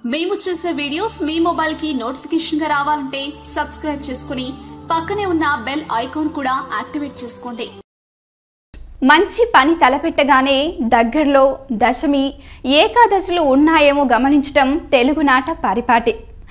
మేము చేసే వీడియోస్ మీ మొబైల్ కి నోటిఫికేషన్ గా రావాలంటే సబ్స్క్రైబ్ చేసుకుని పక్కనే ఉన్న బెల్ ఐకాన్ కూడా యాక్టివేట్ చేసుకోండి మంచి పని తలపెట్టగానే దగ్గరలో దశమి ఏకాదశులు ఉన్నాయేమో గమనించటం తెలుగునాట పరిపాటి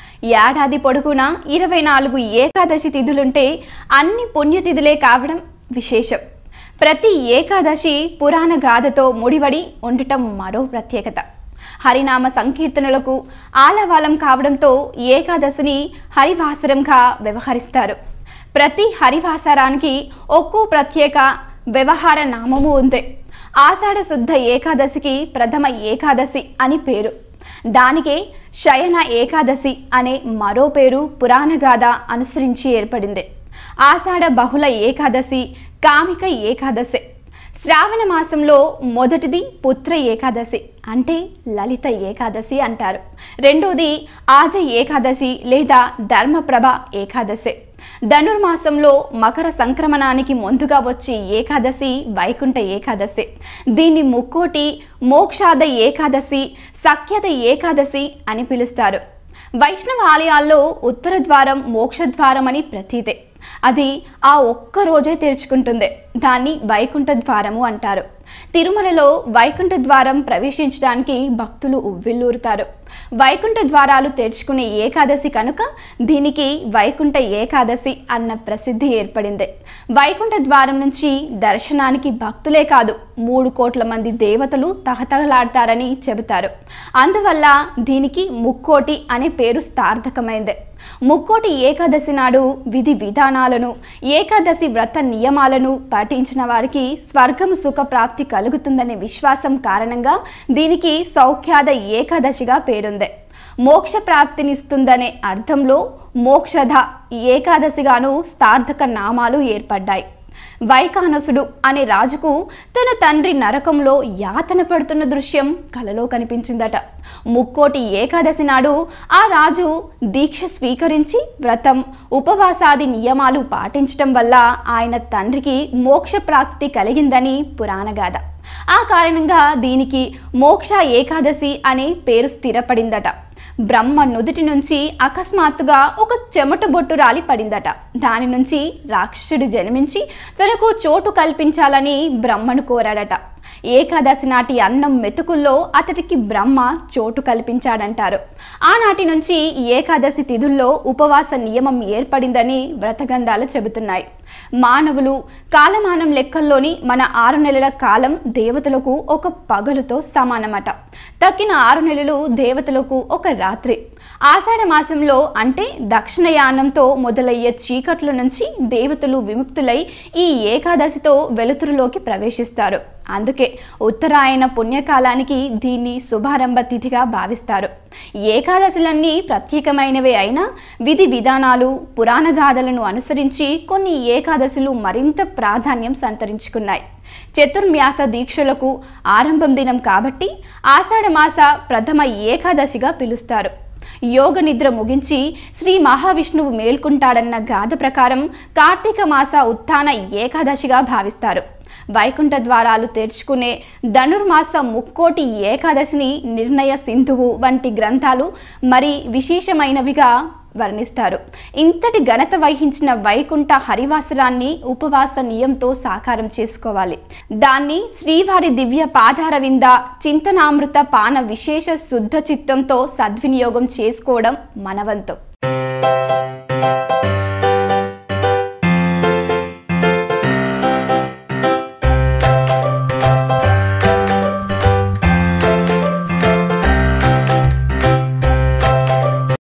ఏడాది పొడుగునా ఇరవై నాలుగు ఏకాదశి తిథులుంటే అన్ని పుణ్యతిథులే కావడం విశేషం ప్రతి ఏకాదశి పురాణ గాథతో ముడివడి ఉండటం మరో ప్రత్యేకత హరినామ సంకీర్తనలకు ఆలవాలం కావడంతో ఏకాదశిని హరివాసరంగా వ్యవహరిస్తారు ప్రతి హరివాసరానికి ఒక్కో ప్రత్యేక వ్యవహార నామము ఉంది ఆషాఢ శుద్ధ ఏకాదశికి ప్రథమ ఏకాదశి అని పేరు దానికే శయన ఏకాదశి అనే మరో పేరు పురాణగాథ అనుసరించి ఏర్పడింది ఆషాఢ బహుళ ఏకాదశి కామిక ఏకాదశి శ్రావణ మాసంలో మొదటిది పుత్ర ఏకాదశి అంటే లలిత ఏకాదశి అంటారు రెండోది ఆజ ఏకాదశి లేదా ధర్మప్రభ ఏకాదశి ధనుర్మాసంలో మకర సంక్రమణానికి ముందుగా వచ్చే ఏకాదశి వైకుంఠ ఏకాదశి దీన్ని ముక్కోటి మోక్షాద ఏకాదశి సఖ్యత ఏకాదశి అని పిలుస్తారు వైష్ణవ ఆలయాల్లో ఉత్తర ద్వారం మోక్షద్వారం అని ప్రతీతే అది ఆ ఒక్క రోజే తెరుచుకుంటుంది దాన్ని వైకుంఠ ద్వారము అంటారు తిరుమలలో వైకుంఠ ద్వారం ప్రవేశించడానికి భక్తులు ఉవ్విల్లూరుతారు వైకుంఠ ద్వారాలు తెరుచుకునే ఏకాదశి కనుక దీనికి వైకుంఠ ఏకాదశి అన్న ప్రసిద్ధి ఏర్పడింది వైకుంఠ ద్వారం నుంచి దర్శనానికి భక్తులే కాదు మూడు కోట్ల మంది దేవతలు తహతహలాడతారని చెబుతారు అందువల్ల దీనికి ముక్కోటి అనే పేరు సార్థకమైంది ముక్కోటి ఏకాదశి నాడు విధి విధానాలను ఏకాదశి వ్రత నియమాలను పాటించిన వారికి స్వర్గము సుఖ ప్రాప్తి కలుగుతుందనే విశ్వాసం కారణంగా దీనికి సౌఖ్యాద ఏకాదశిగా పేరుంది మోక్ష ప్రాప్తినిస్తుందనే అర్థంలో మోక్షధ ఏకాదశిగాను సార్థక నామాలు ఏర్పడ్డాయి వైకానసుడు అనే రాజుకు తన తండ్రి నరకంలో యాతన పడుతున్న దృశ్యం కలలో కనిపించిందట ముక్కోటి ఏకాదశి నాడు ఆ రాజు దీక్ష స్వీకరించి వ్రతం ఉపవాసాది నియమాలు పాటించటం వల్ల ఆయన తండ్రికి మోక్ష ప్రాప్తి కలిగిందని పురాణగాథ ఆ కారణంగా దీనికి మోక్ష ఏకాదశి అనే పేరు స్థిరపడిందట బ్రహ్మ నుదుటి నుంచి అకస్మాత్తుగా ఒక చెమట బొట్టు రాలి పడిందట దాని నుంచి రాక్షసుడు జన్మించి తనకు చోటు కల్పించాలని బ్రహ్మను కోరాడట ఏకాదశి నాటి అన్నం మెతుకుల్లో అతడికి బ్రహ్మ చోటు కల్పించాడంటారు ఆనాటి నుంచి ఏకాదశి తిథుల్లో ఉపవాస నియమం ఏర్పడిందని వ్రతగంధాలు చెబుతున్నాయి మానవులు కాలమానం లెక్కల్లోని మన ఆరు నెలల కాలం దేవతలకు ఒక పగలుతో సమానమట తక్కిన ఆరు నెలలు దేవతలకు ఒక రాత్రి ఆషాఢ మాసంలో అంటే దక్షిణయానంతో మొదలయ్యే చీకట్ల నుంచి దేవతలు విముక్తులై ఈ ఏకాదశితో వెలుతురులోకి ప్రవేశిస్తారు అందుకే ఉత్తరాయణ పుణ్యకాలానికి దీన్ని శుభారంభ తిథిగా భావిస్తారు ఏకాదశులన్నీ ప్రత్యేకమైనవే అయినా విధి విధానాలు పురాణ గాథలను అనుసరించి కొన్ని ఏకాదశులు మరింత ప్రాధాన్యం సంతరించుకున్నాయి చతుర్మ్యాస దీక్షలకు ఆరంభం దినం కాబట్టి ఆషాఢమాస ప్రథమ ఏకాదశిగా పిలుస్తారు యోగ నిద్ర ముగించి శ్రీ మహావిష్ణువు మేల్కుంటాడన్న గాథ ప్రకారం కార్తీక మాస ఉత్థాన ఏకాదశిగా భావిస్తారు వైకుంఠ ద్వారాలు తెరుచుకునే ధనుర్మాస ముక్కోటి ఏకాదశిని నిర్ణయ సింధువు వంటి గ్రంథాలు మరి విశేషమైనవిగా వర్ణిస్తారు ఇంతటి ఘనత వహించిన వైకుంఠ హరివాసరాన్ని ఉపవాస నియంతో సాకారం చేసుకోవాలి దాన్ని శ్రీవారి దివ్య పాదార వింద చింతనామృత పాన విశేష శుద్ధ చిత్తంతో సద్వినియోగం చేసుకోవడం మనవంతం